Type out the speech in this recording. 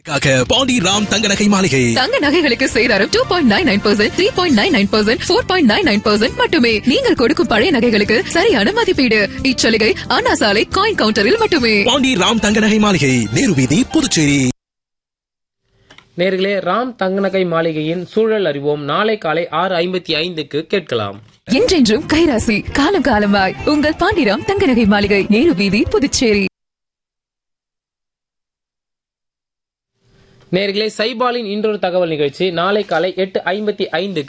காக்க பாண்டி ராம் தங்க நகை மாளிகை தங்க நகைகளுக்கு சேதாரம் two point nine nine percent three point nine nine percent four point nine nine percent மட்டுமே நீங்கள் கொடுக்கும் பழைய நகைகளுக்கு சரியான மதிப்பீடு இச்சலுகை அண்ணா சாலை காயின் கவுண்டரில் மட்டுமே பாண்டி ராம் தங்க நகை மாளிகை நேரு வீதி புதுச்சேரி நேர்களே ராம் தங்கநகை மாளிகையின் சூழல் அறிவோம் நாளை காலை ஆறு ஐம்பத்தி ஐந்துக்கு கேட்கலாம் என்றென்றும் கைராசி காலம் காலமாய் உங்கள் பாண்டிராம் தங்க நகை மாளிகை நேரு வீதி புதுச்சேரி நேர்களே சைபாலின் இன்றொரு தகவல் நிகழ்ச்சி நாளை காலை எட்டு ஐம்பத்தி ஐந்துக்கு